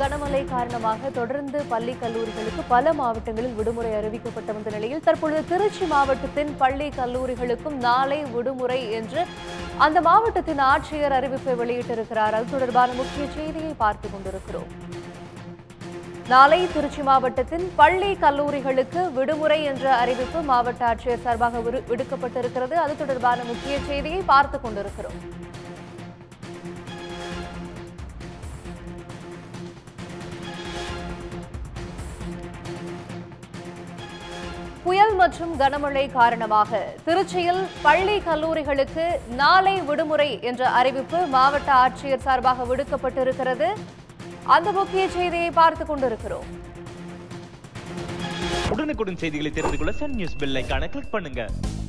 கனமழை காரணமாக தொடர்ந்து பள்ளி கல்லூரிகளுக்கு பல மாவட்டங்களில் விடுமுறை அறிவிக்கப்பட்டு வந்த நிலையில் தற்பொழுது திருச்சி மாவட்டத்தின் பள்ளி கல்லூரிகளுக்கும் நாளை விடுமுறை என்று அந்த மாவட்டத்தின் ஆட்சியர் அறிவிப்பை வெளியிட்டிருக்கிறார் அது தொடர்பான முக்கிய செய்தியை பார்த்துக் கொண்டிருக்கிறோம் நாளை திருச்சி மாவட்டத்தின் பள்ளி கல்லூரிகளுக்கு விடுமுறை என்ற அறிவிப்பு மாவட்ட ஆட்சியர் சார்பாக விடு- விடுக்கப்பட்டிருக்கிறது அது தொடர்பான முக்கிய செய்தியை பார்த்துக் கொண்டிருக்கிறோம் புயல் மற்றும் கனமழை காரணமாக திருச்சியில் பள்ளி கல்லூரிகளுக்கு நாளை விடுமுறை என்ற அறிவிப்பு மாவட்ட ஆட்சியர் சார்பாக விடுக்கப்பட்டிருக்கிறது அந்த முக்கிய செய்தியை பார்த்துக் கொண்டிருக்கிறோம் உடனுக்குடன் செய்திகளை தெரிந்து கொள்ள சன் நியூஸ் பெல் ஐகானை கிளிக் பண்ணுங்க